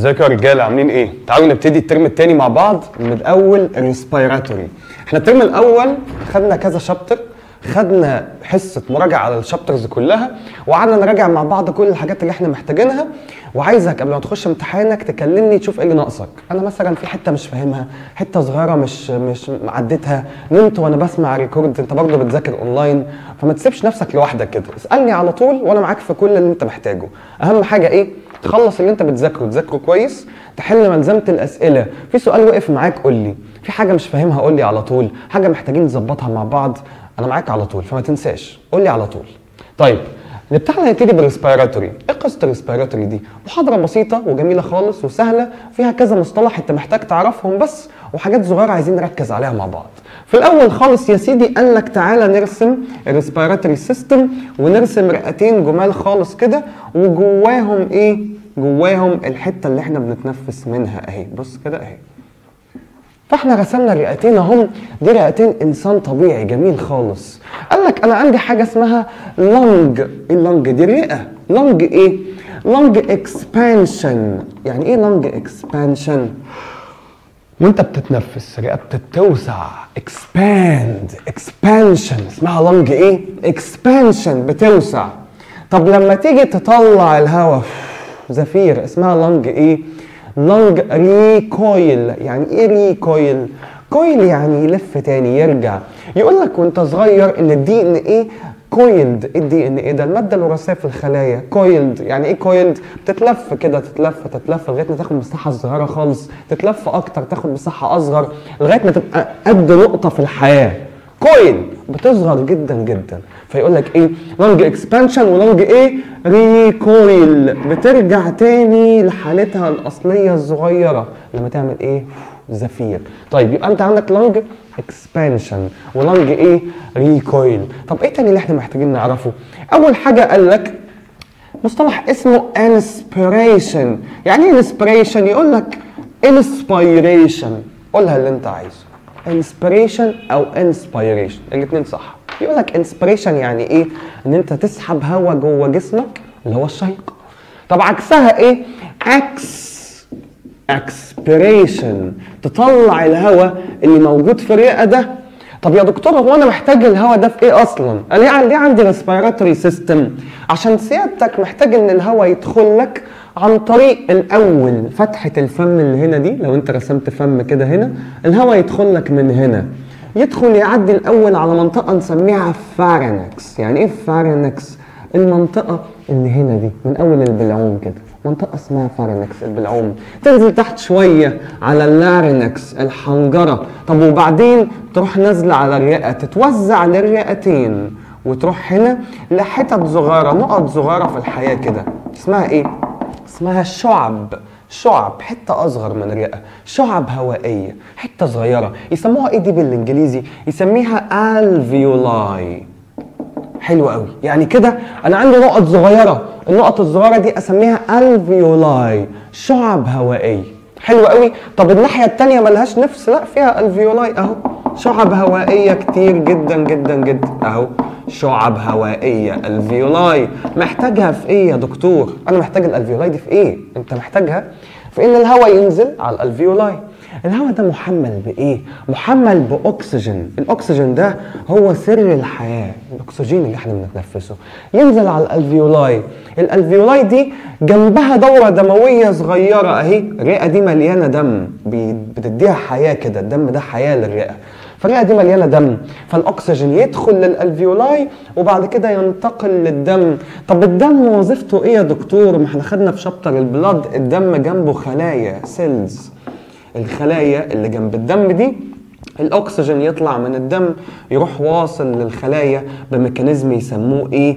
ازيكم يا رجاله عاملين ايه؟ تعالوا نبتدي الترم الثاني مع بعض من اول الريسبيراتوري. احنا الترم الاول خدنا كذا شابتر خدنا حصه مراجعه على الشابترز كلها وقعدنا نراجع مع بعض كل الحاجات اللي احنا محتاجينها وعايزك قبل ما تخش امتحانك تكلمني تشوف ايه اللي ناقصك انا مثلا في حته مش فاهمها حته صغيره مش مش عديتها نمت وانا بسمع ريكورد انت برضه بتذاكر اونلاين فما تسيبش نفسك لوحدك كده اسالني على طول وانا معاك في كل اللي انت محتاجه اهم حاجه ايه تخلص اللي انت بتذاكره تذاكره كويس تحل ملزمه الاسئله في سؤال وقف معاك قول لي في حاجه مش فاهمها قول لي على طول حاجه محتاجين نظبطها مع بعض انا معاك على طول فما تنساش قول لي على طول طيب بتاعنا هنبتدي بالريسبيراتوري ايه قصه الريسبيراتوري دي محاضره بسيطه وجميله خالص وسهله فيها كذا مصطلح انت محتاج تعرفهم بس وحاجات صغيره عايزين نركز عليها مع بعض في الاول خالص يا سيدي قال لك تعالى نرسم الريسبيراتوري سيستم ونرسم رئتين جمال خالص كده وجواهم ايه جواهم الحته اللي احنا بنتنفس منها اهي بص كده اهي فاحنا رسمنا الرئتين اهم دي رئتين انسان طبيعي جميل خالص قال لك انا عندي حاجه اسمها لونج ايه اللونج دي رئه لونج ايه لونج اكسبانشن يعني ايه لونج اكسبانشن وانت بتتنفس رئتك بتوسع اكسباند اكسبانشن اسمها لونج ايه اكسبانشن بتوسع طب لما تيجي تطلع الهواء زفير اسمها لونج ايه لونج ريكويل يعني ايه ريكويل كويل يعني يلف تاني يرجع يقول لك وانت صغير ان الدي ان ايه كويلد ايه الدي ان ايه ده الماده الوراثيه في الخلايا كويلد يعني ايه كويلد بتتلف كده تتلف تتلف لغايه ما تاخد مساحه صغيره خالص تتلف اكتر تاخد مساحه اصغر لغايه ما تبقى قد نقطه في الحياه كويل بتصغر جدا جدا فيقول لك ايه لونج اكسبانشن ولونج ايه ريكويل بترجع تاني لحالتها الاصليه الصغيره لما تعمل ايه زفير طيب يبقى انت عندك لونج اكسبانشن ولونج ايه ريكويل طب ايه تاني اللي احنا محتاجين نعرفه اول حاجه قال لك مصطلح اسمه انسبيريشن يعني ايه انسبيريشن يقول لك انسبيريشن قولها اللي انت عايزه انسبيريشن او انسبيريشن الاثنين صح يقول لك انسبيريشن يعني ايه ان انت تسحب هواء جوه جسمك اللي هو الشهيق طب عكسها ايه عكس اكسبيريشن تطلع الهواء اللي موجود في الرئه ده طب يا دكتور هو انا محتاج الهواء ده في ايه اصلا؟ قال لي ليه عندي ريسبيراتوري سيستم؟ عشان سيادتك محتاج ان الهواء يدخل لك عن طريق الاول فتحه الفم اللي هنا دي لو انت رسمت فم كده هنا الهواء يدخل لك من هنا يدخل يعدي الاول على منطقه نسميها فارنكس يعني ايه فارنكس المنطقه اللي هنا دي من اول البلعوم كده منطقة اسمها فارنكس البلعوم تنزل تحت شوية على اللارينكس الحنجرة طب وبعدين تروح نازلة على الرئة تتوزع للرئتين وتروح هنا لحتت صغيرة نقط صغيرة في الحياة كده اسمها ايه؟ اسمها شعب شعب حتة أصغر من الرئة شعب هوائية حتة صغيرة يسموها ايه دي بالإنجليزي؟ يسميها alveoli حلو قوي يعني كده انا عندي نقط صغيره النقط الصغيره دي اسميها الفيولاي شعب هوائيه حلو قوي طب الناحيه الثانيه ملهاش نفس لا فيها الفيولاي اهو شعب هوائيه كتير جدا جدا جدا اهو شعب هوائيه الفيولاي محتاجها في ايه يا دكتور انا محتاج الالفيولاي دي في ايه انت محتاجها في ان الهواء ينزل على الالفيولاي الهواء ده محمل بايه محمل باكسجين الاكسجين ده هو سر الحياه الاكسجين اللي احنا بنتنفسه ينزل على الالفيولاي الالفيولاي دي جنبها دوره دمويه صغيره اهي الرئه دي مليانه دم بتديها حياه كده الدم ده حياه للرئه فالرئه دي مليانه دم فالاكسجين يدخل للالفيولاي وبعد كده ينتقل للدم طب الدم وظيفته ايه يا دكتور ما احنا خدنا في شابتر البلاد الدم جنبه خلايا سيلز الخلايا اللي جنب الدم دي الاكسجين يطلع من الدم يروح واصل للخلايا بميكانيزم يسموه ايه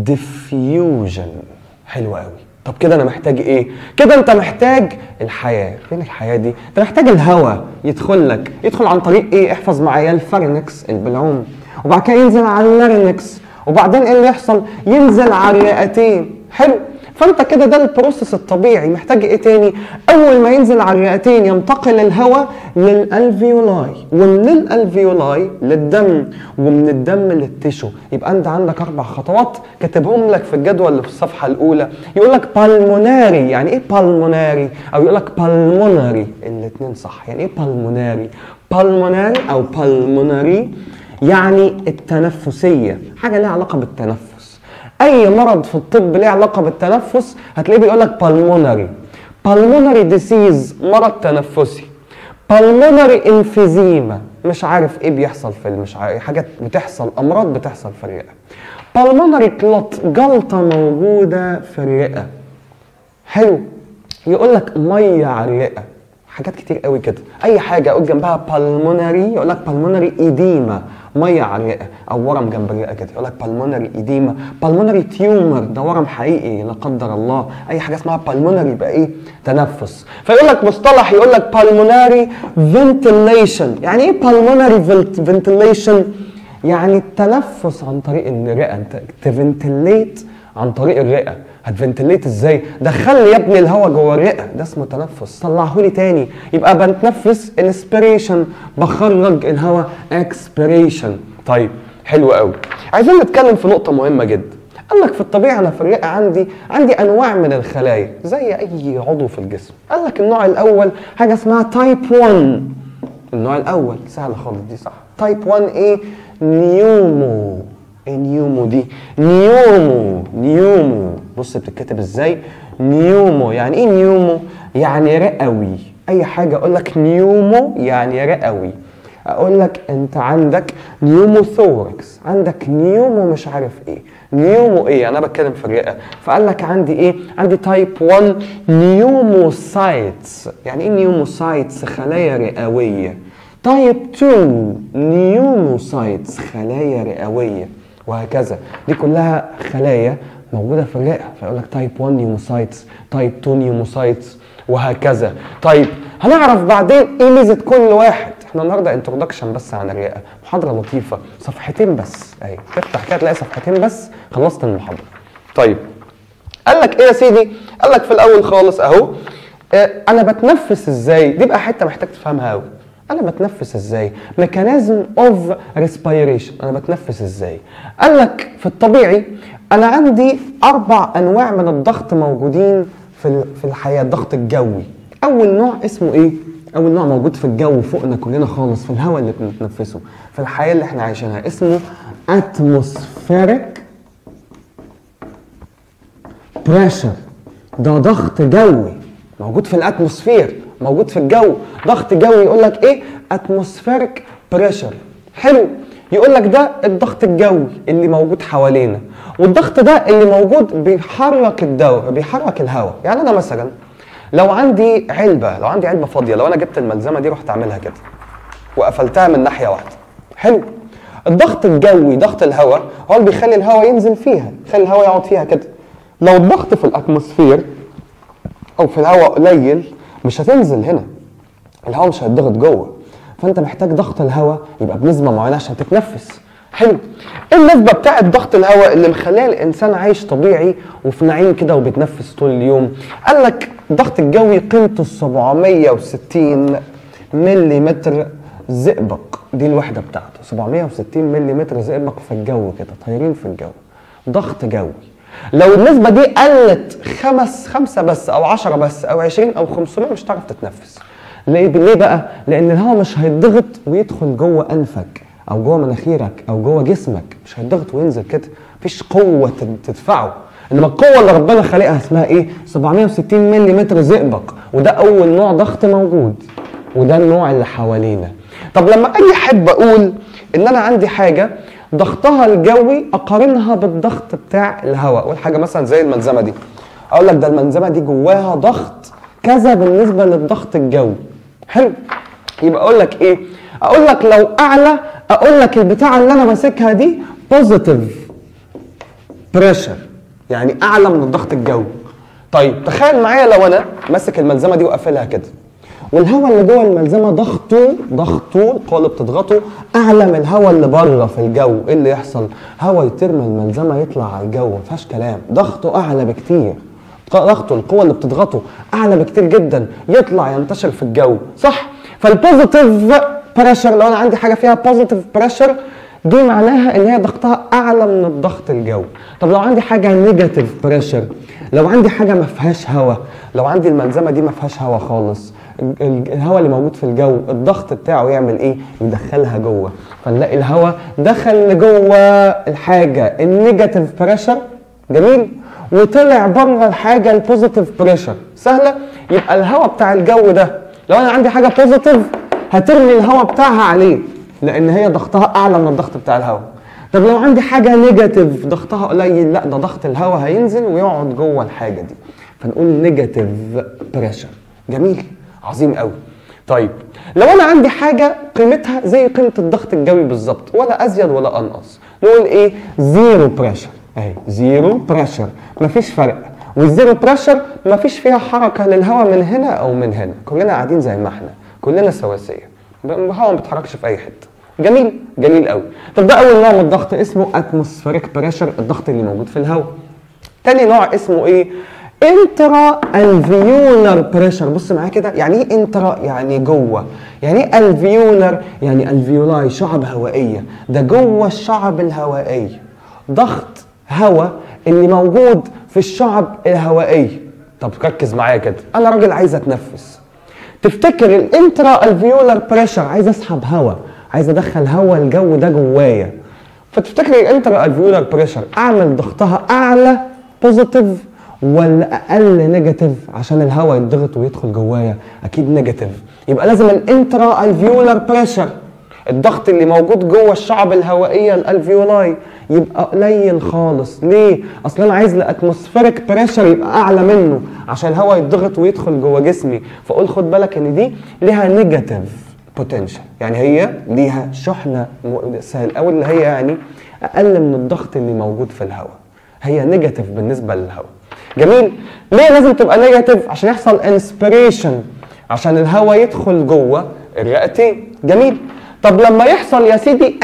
ديفيوجن حلو قوي طب كده انا محتاج ايه كده انت محتاج الحياه فين الحياه دي انت محتاج الهواء يدخل لك يدخل عن طريق ايه احفظ معايا الفارنكس البلعوم وبعد كده ينزل على اللارينكس وبعدين ايه اللي يحصل ينزل على الرئتين حلو فانت كده ده البروسيس الطبيعي محتاج ايه تاني اول ما ينزل على الرئتين ينتقل الهواء للالفيولاي ومن الالفيولاي للدم ومن الدم للتشو يبقى انت عندك اربع خطوات كاتبهم لك في الجدول اللي في الصفحه الاولى يقول لك بالموناري يعني ايه بالموناري او يقول لك بالموناري الاثنين صح يعني ايه بالموناري بالموناري او بالموناري يعني التنفسيه حاجه لها علاقه بالتنفس اي مرض في الطب ليه علاقه بالتنفس هتلاقيه بيقول لك بالمونري بالمونري ديسيز مرض تنفسي بالمونري انفيزيما مش عارف ايه بيحصل في مش عارف حاجات بتحصل امراض بتحصل في الرئه بالمونري كلوت جلطه موجوده في الرئه حلو يقول لك ميه على الرئه حاجات كتير قوي كده اي حاجه اقول جنبها بالمونري يقول لك بالمونري ايديما ميه على الرئه او ورم جنب الرئه كده يقول لك بالمونري ايديما بالمونري تيومر ده ورم حقيقي لا قدر الله اي حاجه اسمها بالمونري يبقى ايه تنفس فيقول لك مصطلح يقول لك بالمونري فنتيليشن يعني ايه بالمونري فنتيليشن يعني التنفس عن طريق الرئه انت تفنتليت عن طريق الرئه هتفنتليت ازاي؟ دخل لي يا ابني الهواء جوه الرئه ده اسمه تنفس طلعه لي تاني يبقى بنتنفس انسبيريشن بخرج الهواء اكسبيريشن طيب حلو قوي عايزين نتكلم في نقطه مهمه جدا قال لك في الطبيعه انا في الرئه عندي عندي انواع من الخلايا زي اي عضو في الجسم قال لك النوع الاول حاجه اسمها تايب 1 النوع الاول سهله خالص دي صح تايب 1 ايه نيومو ايه نيومو دي نيومو نيومو بص بتتكتب ازاي نيومو يعني ايه نيومو يعني رئوي اي حاجه اقول لك نيومو يعني رئوي اقول لك انت عندك نيومو ثوركس عندك نيومو مش عارف ايه نيومو ايه انا بتكلم في الرئه فقال لك عندي ايه عندي تايب 1 نيوموسايتس يعني ايه نيوموسايتس خلايا رئويه تايب 2 نيوموسايتس خلايا رئويه وهكذا دي كلها خلايا موجوده في الرئه فيقول لك تايب 1 نيوموسايتس تايب 2 نيوموسايتس وهكذا طيب هنعرف بعدين ايه ميزه كل واحد احنا النهارده انترودكشن بس عن الرئه محاضره لطيفه صفحتين بس اهي تفتح كده تلاقي صفحتين بس خلصت المحاضره طيب قال لك ايه يا سيدي قال لك في الاول خالص اهو اه انا بتنفس ازاي دي بقى حته محتاج تفهمها قوي انا بتنفس ازاي ميكانيزم اوف ريسبيريشن انا بتنفس ازاي قال لك في الطبيعي انا عندي اربع انواع من الضغط موجودين في في الحياه الضغط الجوي اول نوع اسمه ايه اول نوع موجود في الجو فوقنا كلنا خالص في الهواء اللي بنتنفسه في الحياه اللي احنا عايشينها اسمه اتموسفيريك بريشر ده ضغط جوي موجود في الاتموسفير موجود في الجو ضغط جوي يقول لك ايه اتموسفيريك بريشر حلو يقول لك ده الضغط الجوي اللي موجود حوالينا والضغط ده اللي موجود بيحرك الدواء بيحرك الهواء يعني انا مثلا لو عندي علبه لو عندي علبه فاضيه لو انا جبت الملزمه دي رحت اعملها كده وقفلتها من ناحيه واحده حلو الضغط الجوي ضغط الهواء هو اللي بيخلي الهواء ينزل فيها يخلي الهواء يقعد فيها كده لو الضغط في الاتموسفير او في الهواء قليل مش هتنزل هنا الهواء مش هيتضغط جوه فانت محتاج ضغط الهواء يبقى بنسبه معينه عشان تتنفس حلو ايه النسبه بتاعه ضغط الهواء اللي مخليه الانسان عايش طبيعي وفي نعيم كده وبيتنفس طول اليوم قال لك الضغط الجوي قيمته 760 ملم زئبق دي الوحده بتاعته 760 ملم زئبق في الجو كده طايرين في الجو ضغط جوي لو النسبه دي قلت خمس خمسه بس او 10 بس او 20 او 500 مش هتعرف تتنفس ليه ليه بقى لان الهواء مش هيتضغط ويدخل جوه انفك او جوه مناخيرك او جوه جسمك مش هيتضغط وينزل كده مفيش قوه تدفعه انما القوه اللي ربنا خالقها اسمها ايه 760 ملم زئبق وده اول نوع ضغط موجود وده النوع اللي حوالينا طب لما اجي احب اقول ان انا عندي حاجه ضغطها الجوي اقارنها بالضغط بتاع الهواء اقول حاجه مثلا زي الملزمه دي اقول لك ده الملزمه دي جواها ضغط كذا بالنسبه للضغط الجوي حلو يبقى اقول لك ايه اقول لك لو اعلى اقول لك البتاعه اللي انا ماسكها دي بوزيتيف بريشر يعني اعلى من الضغط الجوي طيب تخيل معايا لو انا ماسك الملزمه دي وقافلها كده والهواء اللي جوه الملزمه ضغطه ضغطه القوه اللي بتضغطه اعلى من الهواء اللي بره في الجو ايه اللي يحصل هواء يطير من الملزمه يطلع على الجو ما فيهاش كلام ضغطه اعلى بكتير ضغطه القوه اللي بتضغطه اعلى بكتير جدا يطلع ينتشر في الجو صح فالبوزيتيف بريشر لو انا عندي حاجه فيها بوزيتيف بريشر دي معناها ان هي ضغطها اعلى من الضغط الجوي طب لو عندي حاجه نيجاتيف بريشر لو عندي حاجه ما فيهاش هواء لو عندي الملزمه دي ما فيهاش هواء خالص ال- ال- الهواء اللي موجود في الجو الضغط بتاعه يعمل ايه يدخلها جوه فنلاقي الهواء دخل لجوه الحاجه النيجاتيف بريشر جميل وطلع بره الحاجه البوزيتيف بريشر سهله يبقى الهواء بتاع الجو ده لو انا عندي حاجه بوزيتيف هترمي الهواء بتاعها عليه لان هي ضغطها اعلى من الضغط بتاع الهواء طب لو عندي حاجه نيجاتيف ضغطها قليل لا ده ضغط الهواء هينزل ويقعد جوه الحاجه دي فنقول نيجاتيف بريشر جميل عظيم قوي طيب لو انا عندي حاجه قيمتها زي قيمه الضغط الجوي بالظبط ولا ازيد ولا انقص نقول ايه زيرو بريشر اهي زيرو بريشر مفيش فرق والزيرو بريشر مفيش فيها حركه للهواء من هنا او من هنا كلنا قاعدين زي ما احنا كلنا سواسيه الهواء ما بيتحركش في اي حته جميل جميل قوي طب ده اول نوع من الضغط اسمه اتموسفيريك بريشر الضغط اللي موجود في الهواء تاني نوع اسمه ايه انترا الفيولر بريشر بص معايا كده يعني ايه انترا يعني جوه يعني ايه الفيولر يعني الفيولاي شعب هوائيه ده جوه الشعب الهوائيه ضغط هواء اللي موجود في الشعب الهوائيه طب ركز معايا كده انا راجل عايز اتنفس تفتكر الانترا الفيولر بريشر عايز اسحب هواء عايز ادخل هواء الجو ده جوايا فتفتكر الانترا الفيولر بريشر اعمل ضغطها اعلى بوزيتيف ولا اقل نيجاتيف عشان الهواء يتضغط ويدخل جوايا اكيد نيجاتيف يبقى لازم الانترا الفيولر بريشر الضغط اللي موجود جوه الشعب الهوائيه الالفيولاي يبقى قليل خالص ليه اصل انا عايز الاتموسفيريك بريشر يبقى اعلى منه عشان الهواء يتضغط ويدخل جوه جسمي فاقول خد بالك ان دي ليها نيجاتيف بوتنشال يعني هي ليها شحنه م- سهل او اللي هي يعني اقل من الضغط اللي موجود في الهواء هي نيجاتيف بالنسبه للهواء جميل ليه لازم تبقى نيجاتيف عشان يحصل انسبيريشن عشان الهواء يدخل جوه الرئتين جميل طب لما يحصل يا سيدي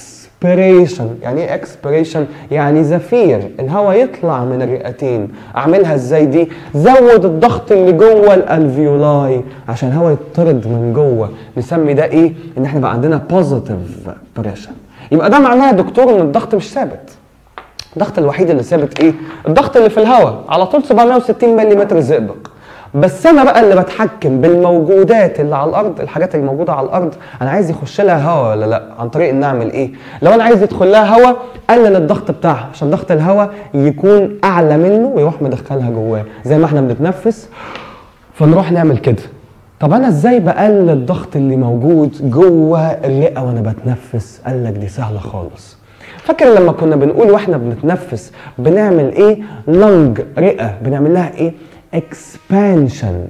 اكسبيريشن يعني ايه اكسبيريشن يعني زفير الهواء يطلع من الرئتين اعملها ازاي دي زود الضغط اللي جوه الالفيولاي عشان الهواء يطرد من جوه نسمي ده ايه ان احنا بقى عندنا بوزيتيف بريشر يبقى ده معناه يا دكتور ان الضغط مش ثابت الضغط الوحيد اللي ثابت ايه؟ الضغط اللي في الهواء على طول 760 ملم زئبق بس انا بقى اللي بتحكم بالموجودات اللي على الارض الحاجات اللي موجوده على الارض انا عايز يخش لها هواء ولا لا عن طريق ان اعمل ايه لو انا عايز يدخل لها هواء قلل الضغط بتاعها عشان ضغط الهواء يكون اعلى منه ويروح مدخلها جواه زي ما احنا بنتنفس فنروح نعمل كده طب انا ازاي بقلل الضغط اللي موجود جوه الرئه وانا بتنفس قال لك دي سهله خالص فاكر لما كنا بنقول واحنا بنتنفس بنعمل ايه لنج رئه بنعمل لها ايه اكسبانشن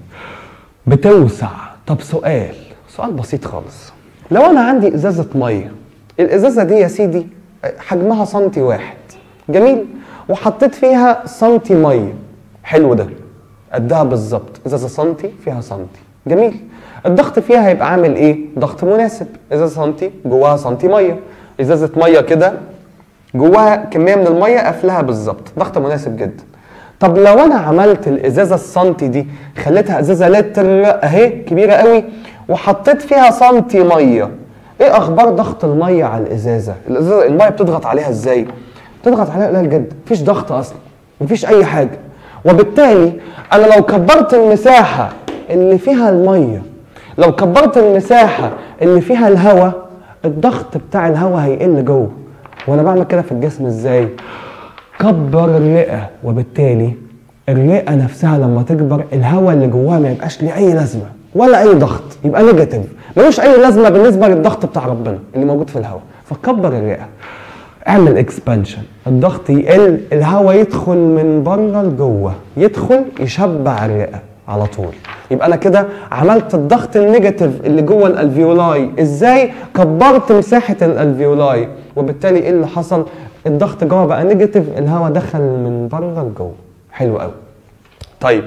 بتوسع طب سؤال سؤال بسيط خالص لو انا عندي ازازه ميه الازازه دي يا سيدي حجمها سنتي واحد جميل وحطيت فيها سنتي ميه حلو ده قدها بالظبط ازازه سنتي فيها سنتي جميل الضغط فيها هيبقى عامل ايه ضغط مناسب ازازه سنتي جواها سنتي ميه ازازه ميه كده جواها كميه من الميه قافلها بالظبط ضغط مناسب جدا طب لو انا عملت الازازه السنتي دي خليتها ازازه لتر اهي كبيره قوي وحطيت فيها سنتي ميه ايه اخبار ضغط الميه على الازازه الازازه الميه بتضغط عليها ازاي بتضغط عليها قليل جدا مفيش ضغط اصلا مفيش اي حاجه وبالتالي انا لو كبرت المساحه اللي فيها الميه لو كبرت المساحه اللي فيها الهواء الضغط بتاع الهواء هيقل جوه وانا بعمل كده في الجسم ازاي كبر الرئه وبالتالي الرئه نفسها لما تكبر الهواء اللي جواها ما يبقاش ليه اي لازمه ولا اي ضغط يبقى نيجاتيف ملوش اي لازمه بالنسبه للضغط بتاع ربنا اللي موجود في الهواء فكبر الرئه اعمل اكسبانشن الضغط يقل الهواء يدخل من بره لجوه يدخل يشبع الرئه على طول يبقى انا كده عملت الضغط النيجاتيف اللي جوه الالفيولاي ازاي كبرت مساحه الالفيولاي وبالتالي ايه اللي حصل الضغط جوه بقى نيجاتيف الهواء دخل من بره لجوه حلو قوي طيب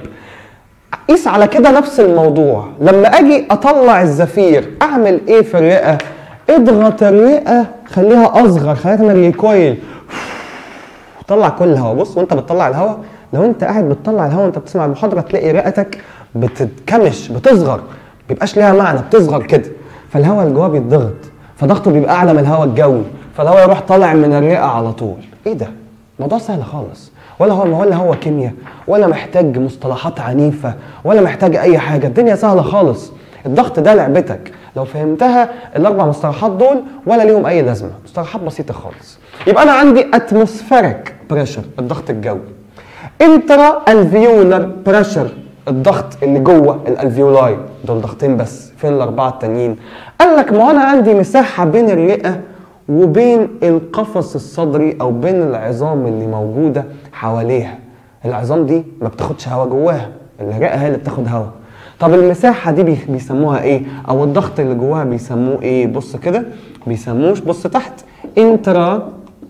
قيس على كده نفس الموضوع لما اجي اطلع الزفير اعمل ايه في الرئه اضغط الرئه خليها اصغر خليها تعمل ريكويل طلع كل الهواء بص وانت بتطلع الهواء لو انت قاعد بتطلع الهواء وانت بتسمع المحاضره تلاقي رئتك بتتكمش بتصغر بيبقاش ليها معنى بتصغر كده فالهواء اللي جواه بيتضغط فضغطه بيبقى اعلى من الهواء الجوي فالهواء يروح طالع من الرئه على طول ايه ده موضوع سهل خالص ولا هو ولا هو كيمياء ولا محتاج مصطلحات عنيفه ولا محتاج اي حاجه الدنيا سهله خالص الضغط ده لعبتك لو فهمتها الاربع مصطلحات دول ولا ليهم اي لازمه مصطلحات بسيطه خالص يبقى انا عندي اتموسفيريك بريشر الضغط الجوي انترا الفيولر بريشر الضغط اللي جوه الالفيولاي دول ضغطين بس فين الاربعه التانيين قال لك ما انا عندي مساحه بين الرئه وبين القفص الصدري او بين العظام اللي موجوده حواليها العظام دي ما بتاخدش هواء جواها الرئه هي اللي بتاخد هواء طب المساحه دي بيسموها ايه او الضغط اللي جواها بيسموه ايه بص كده بيسموش بص تحت انترا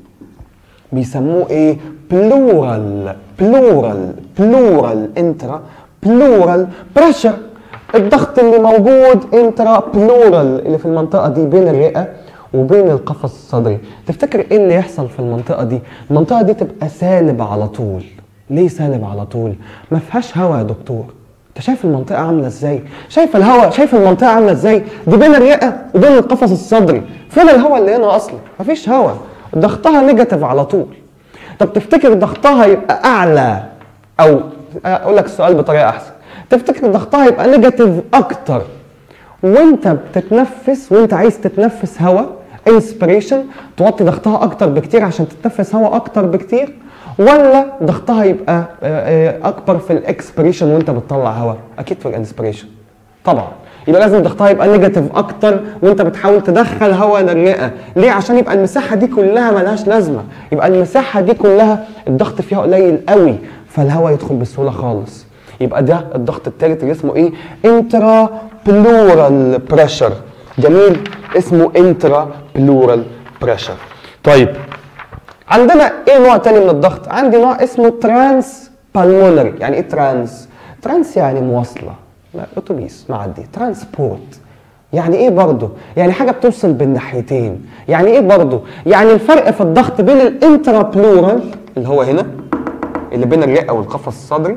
بيسموه ايه بلورال بلورال بلورال انترا بلورال بريشر الضغط اللي موجود انترا بلورال اللي في المنطقه دي بين الرئه وبين القفص الصدري تفتكر ايه اللي يحصل في المنطقه دي المنطقه دي تبقى سالب على طول ليه سالب على طول ما فيهاش هواء يا دكتور انت شايف المنطقه عامله ازاي شايف الهواء شايف المنطقه عامله ازاي دي بين الرئه وبين القفص الصدري فين الهواء اللي هنا اصلا مفيش هواء ضغطها نيجاتيف على طول طب تفتكر ضغطها يبقى اعلى او اقول لك السؤال بطريقه احسن تفتكر ضغطها يبقى نيجاتيف اكتر وانت بتتنفس وانت عايز تتنفس هواء انسبريشن توطي ضغطها اكتر بكتير عشان تتنفس هواء اكتر بكتير ولا ضغطها يبقى اكبر في الاكسبريشن وانت بتطلع هواء اكيد في الانسبريشن طبعا يبقى لازم ضغطها يبقى نيجاتيف اكتر وانت بتحاول تدخل هواء للرئه ليه عشان يبقى المساحه دي كلها ملهاش لازمه يبقى المساحه دي كلها الضغط فيها قليل قوي فالهواء يدخل بسهوله خالص يبقى ده الضغط الثالث اللي اسمه ايه انترا بلورال بريشر جميل اسمه انترا بلورال بريشر طيب عندنا ايه نوع تاني من الضغط عندي نوع اسمه ترانس بالمونري يعني ايه ترانس ترانس يعني مواصله اتوبيس معدي ترانسبورت يعني ايه برضه يعني حاجه بتوصل بين ناحيتين يعني ايه برضه يعني الفرق في الضغط بين الانترا بلورال اللي هو هنا اللي بين الرئه والقفص الصدري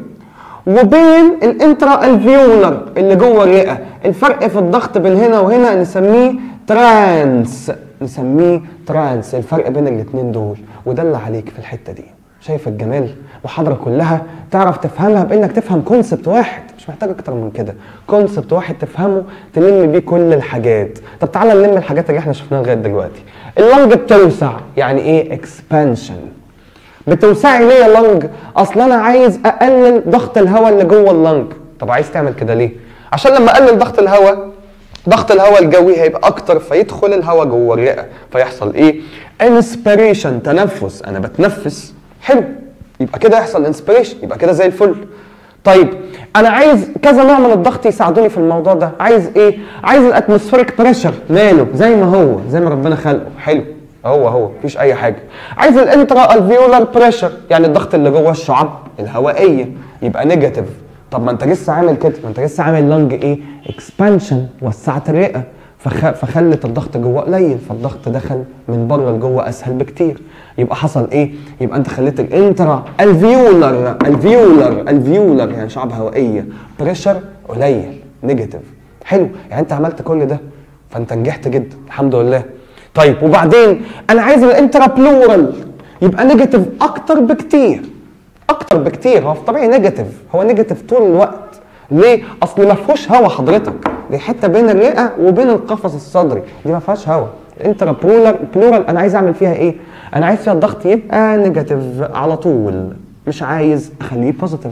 وبين الانترا الفيولر اللي جوه الرئه الفرق في الضغط بين هنا وهنا نسميه ترانس نسميه ترانس الفرق بين الاثنين دول وده اللي عليك في الحته دي شايف الجمال محاضره كلها تعرف تفهمها بانك تفهم كونسبت واحد مش محتاج اكتر من كده كونسبت واحد تفهمه تلم بيه كل الحاجات طب تعالى نلم الحاجات اللي احنا شفناها لغايه دلوقتي اللنج بتوسع يعني ايه اكسبانشن بتوسعي ليه يا لنج اصل انا عايز اقلل ضغط الهواء اللي جوه اللنج طب عايز تعمل كده ليه عشان لما اقلل ضغط الهواء ضغط الهواء الجوي هيبقى اكتر فيدخل الهواء جوه الرئه فيحصل ايه انسبيريشن تنفس انا بتنفس حلو يبقى كده يحصل انسبيريشن يبقى كده زي الفل طيب انا عايز كذا نوع من الضغط يساعدوني في الموضوع ده عايز ايه عايز الاتموسفيريك بريشر ماله زي ما هو زي ما ربنا خلقه حلو هو هو مفيش اي حاجه عايز الانترا الفيولار بريشر يعني الضغط اللي جوه الشعب الهوائيه يبقى نيجاتيف طب ما انت لسه عامل كده ما انت لسه عامل لنج ايه اكسبانشن وسعت الرئه فخ... فخلت الضغط جوه قليل فالضغط دخل من بره لجوه اسهل بكتير يبقى حصل ايه يبقى انت خليت الانترا الفيولر الفيولر الفيولر يعني شعب هوائيه بريشر قليل نيجاتيف حلو يعني انت عملت كل ده فانت نجحت جدا الحمد لله طيب وبعدين انا عايز الانترا بلورال يبقى نيجاتيف اكتر بكتير اكتر بكتير هو في طبيعي نيجاتيف هو نيجاتيف طول الوقت ليه اصل ما فيهوش هوا حضرتك دي حته بين الرئه وبين القفص الصدري دي ما فيهاش هوا الانترا بلورال بلورال انا عايز اعمل فيها ايه انا عايز فيها الضغط يبقى نيجاتيف على طول مش عايز اخليه بوزيتيف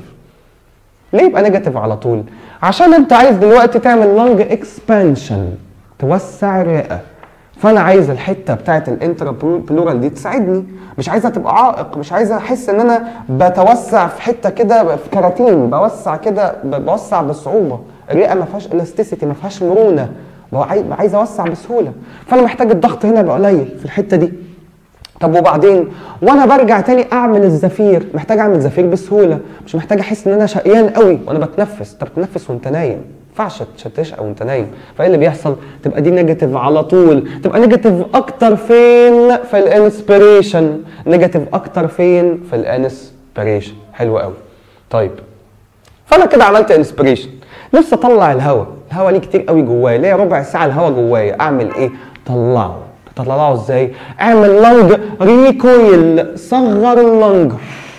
ليه يبقى نيجاتيف على طول عشان انت عايز دلوقتي تعمل لونج اكسبانشن توسع الرئه فانا عايز الحته بتاعت الانترا بلورال دي تساعدني مش عايزها تبقى عائق مش عايز احس ان انا بتوسع في حته كده في كراتين بوسع كده بوسع بصعوبه الرئه ما فيهاش الاستيسيتي ما فيهاش مرونه عايز اوسع بسهوله فانا محتاج الضغط هنا يبقى قليل في الحته دي طب وبعدين وانا برجع تاني اعمل الزفير محتاج اعمل زفير بسهوله مش محتاج احس ان انا شقيان قوي وانا بتنفس انت بتتنفس وانت نايم ينفعش تشقى وانت نايم فايه اللي بيحصل تبقى دي نيجاتيف على طول تبقى نيجاتيف اكتر فين في الانسبيريشن نيجاتيف اكتر فين في الانسبيريشن حلو قوي طيب فانا كده عملت انسبريشن نفسي اطلع الهواء الهواء ليه كتير قوي جوايا ليه ربع ساعه الهواء جوايا اعمل ايه طلعه تطلعه ازاي اعمل لنج ريكويل صغر اللنج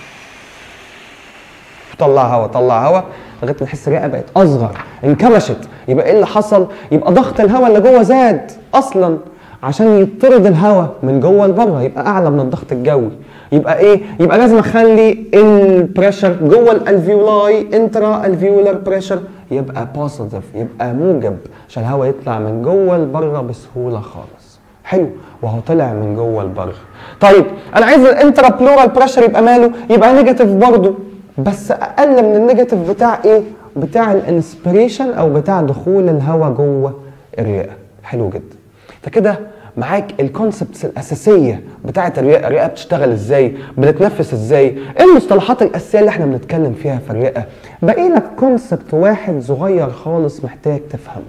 طلع هواء طلع هواء لغايه ما تحس الرئه بقت اصغر انكمشت يبقى ايه اللي حصل يبقى ضغط الهواء اللي جوه زاد اصلا عشان يطرد الهواء من جوه لبره يبقى اعلى من الضغط الجوي يبقى ايه يبقى لازم اخلي البريشر جوه الالفيولاي انترا الفيولار بريشر يبقى بوزيتيف يبقى موجب عشان الهواء يطلع من جوه لبره بسهوله خالص حلو وهو طلع من جوه لبره طيب انا عايز الانترا بلورال بريشر يبقى ماله يبقى نيجاتيف برضه بس اقل من النيجاتيف بتاع ايه بتاع الانسبريشن او بتاع دخول الهواء جوه الرئه حلو جدا فكده معاك الكونسبتس الاساسيه بتاعه الرئه الرئه بتشتغل ازاي بتتنفس ازاي ايه المصطلحات الاساسيه اللي احنا بنتكلم فيها في الرئه باقي لك كونسبت واحد صغير خالص محتاج تفهمه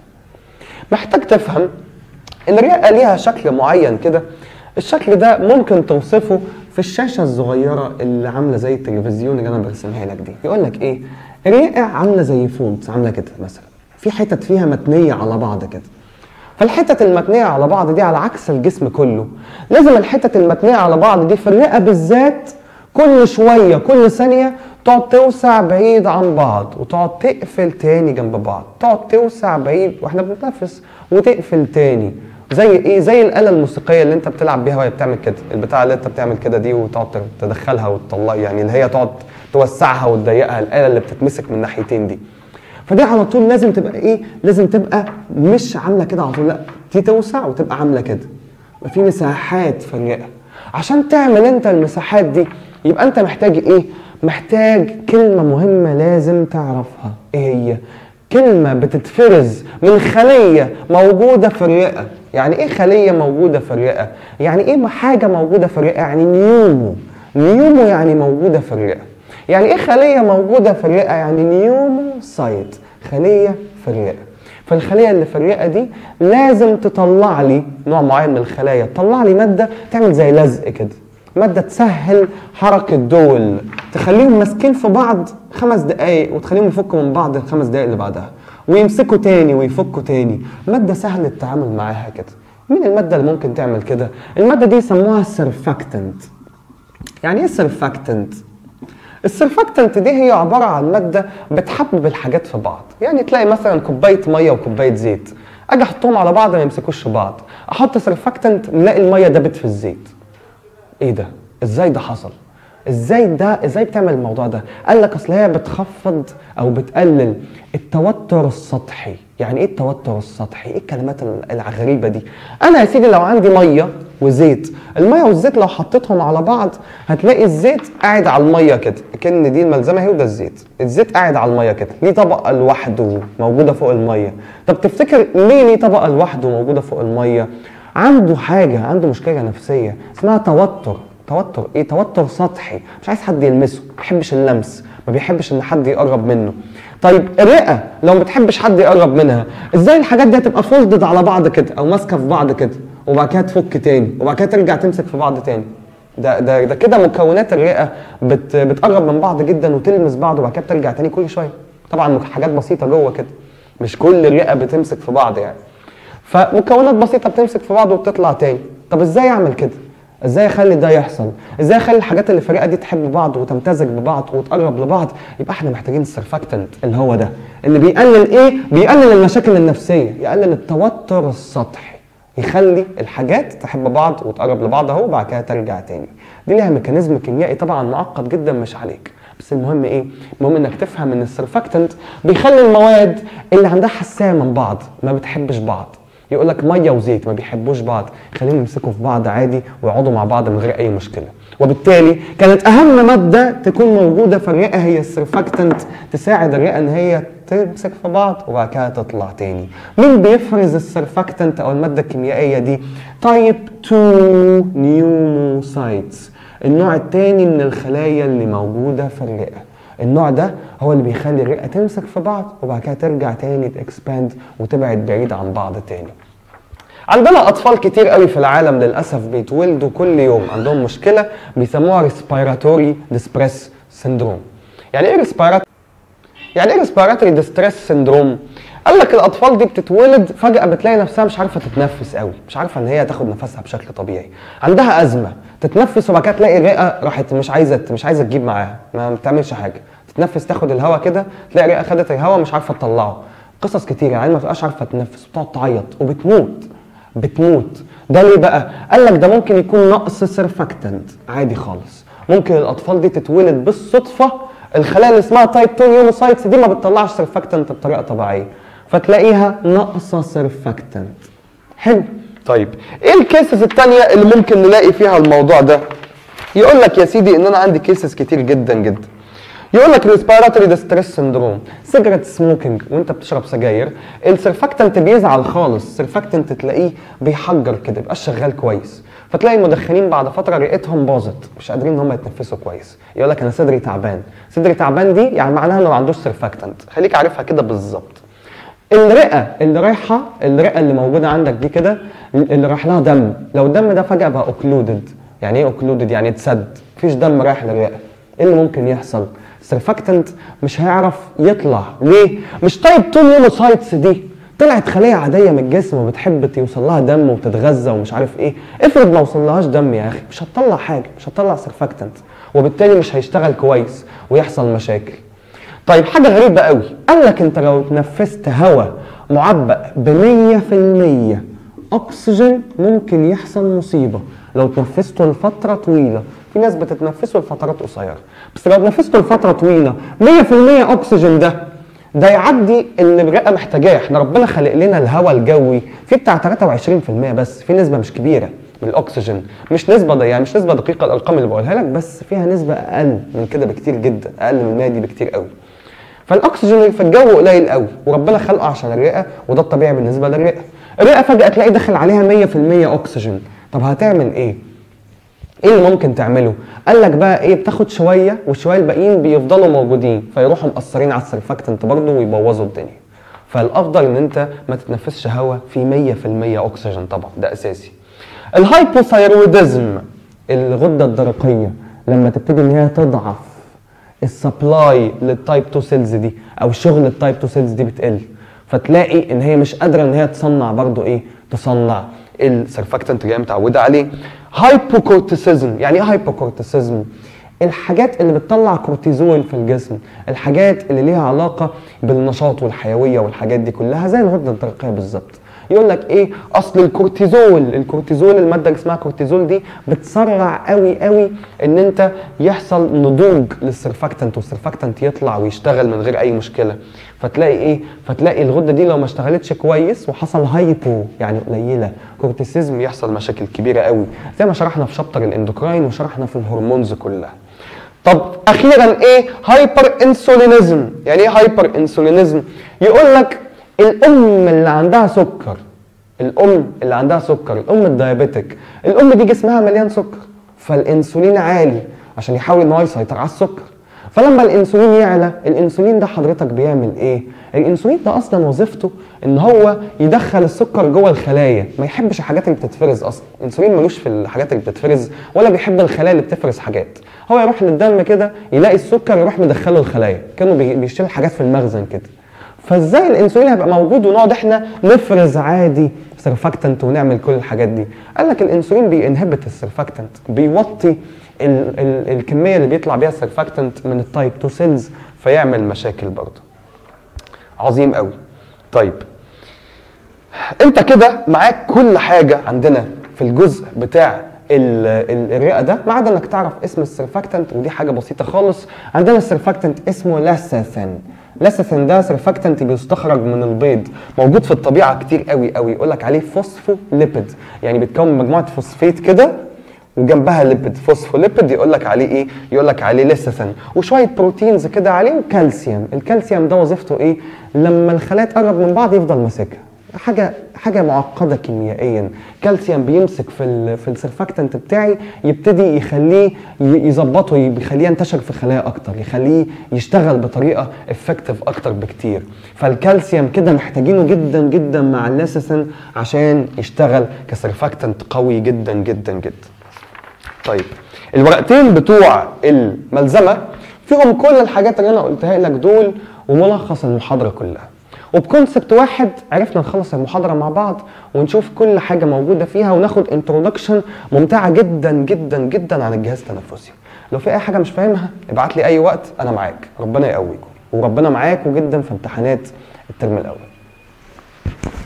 محتاج تفهم ان الرئه ليها شكل معين كده الشكل ده ممكن توصفه في الشاشه الصغيره اللي عامله زي التلفزيون اللي انا برسمها لك دي يقول لك ايه الرئه عامله زي فونت عامله كده مثلا في حتت فيها متنيه على بعض كده فالحتت المتنيه على بعض دي على عكس الجسم كله لازم الحتت المتنيه على بعض دي في الرئه بالذات كل شويه كل ثانيه تقعد توسع بعيد عن بعض وتقعد تقفل تاني جنب بعض تقعد توسع بعيد واحنا بنتنفس وتقفل تاني زي ايه زي الاله الموسيقيه اللي انت بتلعب بيها وهي بتعمل كده البتاع اللي انت بتعمل كده دي وتقعد تدخلها وتطلع يعني اللي هي تقعد توسعها وتضيقها الاله اللي بتتمسك من ناحيتين دي فدي على طول لازم تبقى ايه لازم تبقى مش عامله كده على طول لا دي توسع وتبقى عامله كده يبقى في مساحات في الرئه عشان تعمل انت المساحات دي يبقى انت محتاج ايه محتاج كلمه مهمه لازم تعرفها ايه هي كلمه بتتفرز من خليه موجوده في الرئه يعني ايه خليه موجوده في الرئه يعني ايه حاجه موجوده في الرئه يعني نيومو نيومو يعني موجوده في الرئه يعني ايه خليه موجوده في الرئه يعني نيوموسايت خليه في الرئه فالخليه اللي في الرئه دي لازم تطلع لي نوع معين من الخلايا تطلع لي ماده تعمل زي لزق كده ماده تسهل حركه دول تخليهم ماسكين في بعض خمس دقائق وتخليهم يفكوا من بعض الخمس دقائق اللي بعدها ويمسكوا تاني ويفكوا تاني ماده سهل التعامل معاها كده مين الماده اللي ممكن تعمل كده الماده دي يسموها سيرفاكتنت يعني ايه سيرفاكتنت السرفاكتنت دي هي عباره عن ماده بتحبب الحاجات في بعض يعني تلاقي مثلا كوبايه ميه وكوبايه زيت اجي احطهم على بعض ما يمسكوش في بعض احط سرفاكتنت نلاقي الميه دابت في الزيت ايه ده ازاي ده حصل ازاي ده ازاي بتعمل الموضوع ده قال لك اصل هي بتخفض او بتقلل التوتر السطحي يعني ايه التوتر السطحي ايه الكلمات الغريبه دي انا يا سيدي لو عندي ميه وزيت الميه والزيت لو حطيتهم على بعض هتلاقي الزيت قاعد على الميه كده كان دي الملزمه اهي وده الزيت الزيت قاعد على الميه كده ليه طبقه لوحده موجوده فوق الميه طب تفتكر ليه ليه طبقه لوحده موجوده فوق الميه عنده حاجه عنده مشكله نفسيه اسمها توتر توتر ايه توتر سطحي مش عايز حد يلمسه ما بيحبش اللمس ما بيحبش ان حد يقرب منه طيب الرئه لو ما بتحبش حد يقرب منها ازاي الحاجات دي هتبقى فولدد على بعض كده او ماسكه في بعض كده وبعد كده تفك تاني وبعد كده ترجع تمسك في بعض تاني ده ده ده كده مكونات الرئه بت بتقرب من بعض جدا وتلمس بعض وبعد كده بترجع تاني كل شويه طبعا حاجات بسيطه جوه كده مش كل الرئه بتمسك في بعض يعني فمكونات بسيطه بتمسك في بعض وبتطلع تاني طب ازاي اعمل كده ازاي اخلي ده يحصل ازاي اخلي الحاجات اللي في الرئه دي تحب بعض وتمتزج ببعض وتقرب لبعض يبقى احنا محتاجين السرفاكتنت اللي هو ده اللي بيقلل ايه بيقلل المشاكل النفسيه يقلل التوتر السطحي يخلي الحاجات تحب بعض وتقرب لبعض اهو وبعد كده ترجع تاني دي ليها ميكانيزم كيميائي طبعا معقد جدا مش عليك بس المهم ايه المهم انك تفهم ان السرفاكتنت بيخلي المواد اللي عندها حساسيه من بعض ما بتحبش بعض يقول لك ميه وزيت ما بيحبوش بعض خليهم يمسكوا في بعض عادي ويقعدوا مع بعض من غير اي مشكله وبالتالي كانت اهم ماده تكون موجوده في الرئه هي السرفاكتنت تساعد الرئه ان هي تمسك في بعض وبعد كده تطلع تاني مين بيفرز السرفاكتنت او الماده الكيميائيه دي تايب 2 نيوموسايتس النوع الثاني من الخلايا اللي موجوده في الرئه النوع ده هو اللي بيخلي الرئه تمسك في بعض وبعد كده ترجع تاني تكسباند وتبعد بعيد عن بعض تاني عندنا اطفال كتير قوي في العالم للاسف بيتولدوا كل يوم عندهم مشكله بيسموها ريسبيراتوري ديسبريس سيندروم يعني ايه ريسبيراتوري يعني ايه ريسبيراتوري ديستريس سندروم قال لك الاطفال دي بتتولد فجاه بتلاقي نفسها مش عارفه تتنفس قوي مش عارفه ان هي تاخد نفسها بشكل طبيعي عندها ازمه تتنفس وبعد كده تلاقي الرئه راحت مش عايزه مش عايزه تجيب معاها ما بتعملش حاجه تتنفس تاخد الهواء كده تلاقي الرئه خدت الهواء مش عارفه تطلعه قصص كتير يعني ما تبقاش عارفه تتنفس وتقعد تعيط وبتموت بتموت ده ليه بقى قال لك ده ممكن يكون نقص سيرفاكتنت عادي خالص ممكن الاطفال دي تتولد بالصدفه الخلايا اللي اسمها تايب 2 يونوسايتس دي ما بتطلعش سيرفاكتنت بطريقه طبيعيه فتلاقيها ناقصه سيرفاكتنت حلو طيب ايه الكيسز الثانيه اللي ممكن نلاقي فيها الموضوع ده يقول لك يا سيدي ان انا عندي كيسز كتير جدا جدا يقول لك ريسبيراتوري ديستريس سندروم سيجرت سموكينج وانت بتشرب سجاير السرفاكتنت بيزعل خالص السرفاكتنت تلاقيه بيحجر كده يبقاش شغال كويس فتلاقي المدخنين بعد فتره رئتهم باظت مش قادرين ان هم يتنفسوا كويس يقول لك انا صدري تعبان صدري تعبان دي يعني معناها انه ما عندوش سرفاكتنت خليك عارفها كده بالظبط الرئه اللي رايحه الرئه اللي موجوده عندك دي كده اللي رايح لها دم لو الدم ده فجاه بقى اوكلودد يعني ايه اوكلودد يعني اتسد مفيش دم رايح للرئه ايه اللي ممكن يحصل السرفاكتنت مش هيعرف يطلع ليه مش تايب 2 يونوسايتس دي طلعت خليه عاديه من الجسم وبتحب توصل لها دم وتتغذى ومش عارف ايه افرض ما وصلهاش دم يا اخي مش هتطلع حاجه مش هتطلع سرفاكتنت وبالتالي مش هيشتغل كويس ويحصل مشاكل طيب حاجه غريبه قوي قال لك انت لو تنفست هواء معبأ ب 100% اكسجين ممكن يحصل مصيبه لو تنفسته لفتره طويله في ناس بتتنفسه لفترات قصيره بس لو تنفسته لفتره طويله 100% اكسجين ده ده يعدي اللي الرئه محتاجاه احنا ربنا خلق لنا الهواء الجوي في بتاع 23% بس في نسبه مش كبيره من الاكسجين مش نسبه ده يعني مش نسبه دقيقه الارقام اللي بقولها لك بس فيها نسبه اقل من كده بكتير جدا اقل من 100 دي بكتير قوي فالاكسجين اللي في الجو قليل قوي وربنا خلقه عشان الرئه وده الطبيعي بالنسبه للرئه الرئه فجاه تلاقي داخل عليها 100% اكسجين طب هتعمل ايه ايه اللي ممكن تعمله قال لك بقى ايه بتاخد شويه والشويه الباقيين بيفضلوا موجودين فيروحوا مأثرين على السرفاكتنت برضه ويبوظوا الدنيا فالافضل ان انت ما تتنفسش هواء فيه 100% اكسجين طبعا ده اساسي الهايبوثايرويدزم الغده الدرقيه لما تبتدي ان هي تضعف السبلاي للتايب 2 سيلز دي او شغل التايب 2 سيلز دي بتقل فتلاقي ان هي مش قادره ان هي تصنع برضو ايه تصنع السرفاكتنت اللي هي متعوده عليه هايبوكورتيسيزم يعني ايه هايبوكورتيسيزم الحاجات اللي بتطلع كورتيزول في الجسم الحاجات اللي ليها علاقه بالنشاط والحيويه والحاجات دي كلها زي الغده الدرقيه بالظبط يقول لك ايه اصل الكورتيزول الكورتيزول الماده اللي اسمها كورتيزول دي بتسرع قوي قوي ان انت يحصل نضوج للسرفاكتنت والسرفاكتنت يطلع ويشتغل من غير اي مشكله فتلاقي ايه فتلاقي الغده دي لو ما اشتغلتش كويس وحصل هايبو يعني قليله كورتيسيزم يحصل مشاكل كبيره قوي زي ما شرحنا في شابتر الاندوكراين وشرحنا في الهرمونز كلها طب اخيرا ايه هايبر انسولينيزم يعني ايه هايبر انسولينيزم يقول لك الام اللي عندها سكر الام اللي عندها سكر الام الدايابيتك الام دي جسمها مليان سكر فالانسولين عالي عشان يحاول ان هو يسيطر على السكر فلما الانسولين يعلى الانسولين ده حضرتك بيعمل ايه الانسولين ده اصلا وظيفته ان هو يدخل السكر جوه الخلايا ما يحبش الحاجات اللي بتتفرز اصلا الانسولين ملوش في الحاجات اللي بتتفرز ولا بيحب الخلايا اللي بتفرز حاجات هو يروح للدم كده يلاقي السكر يروح مدخله الخلايا كانه بي- بيشتري حاجات في المخزن كده فازاي الانسولين هيبقى موجود ونقعد احنا نفرز عادي سرفاكتنت ونعمل كل الحاجات دي قال لك الانسولين بينهبت السرفاكتنت بيوطي ال ال الكميه اللي بيطلع بيها السرفاكتنت من التايب 2 سيلز فيعمل مشاكل برضه عظيم قوي طيب انت كده معاك كل حاجه عندنا في الجزء بتاع ال- ال- الرئه ده ما عدا انك تعرف اسم السرفاكتنت ودي حاجه بسيطه خالص عندنا السرفاكتنت اسمه لاساثين لاساثين ده سرفاكتنت بيستخرج من البيض موجود في الطبيعه كتير قوي قوي يقول لك عليه فوسفوليبيد يعني بيتكون من مجموعه فوسفيت كده وجنبها ليبيد فوسفوليبيد يقول لك عليه ايه يقول لك عليه ليسيثين وشويه بروتينز كده عليه وكالسيوم الكالسيوم ده وظيفته ايه لما الخلايا تقرب من بعض يفضل ماسكها حاجه حاجه معقده كيميائيا كالسيوم بيمسك في ال في السرفاكتنت بتاعي يبتدي يخليه ي- يظبطه يخليه ينتشر في خلايا اكتر يخليه يشتغل بطريقه افكتيف اكتر بكتير فالكالسيوم كده محتاجينه جدا جدا مع الليسيثين عشان يشتغل كسرفاكتنت قوي جدا جدا جدا طيب الورقتين بتوع الملزمه فيهم كل الحاجات اللي انا قلتها لك دول وملخص المحاضره كلها وبكونسبت واحد عرفنا نخلص المحاضره مع بعض ونشوف كل حاجه موجوده فيها وناخد انترودكشن ممتعه جدا جدا جدا عن الجهاز التنفسي لو في اي حاجه مش فاهمها ابعت لي اي وقت انا معاك ربنا يقويكم وربنا معاكم جدا في امتحانات الترم الاول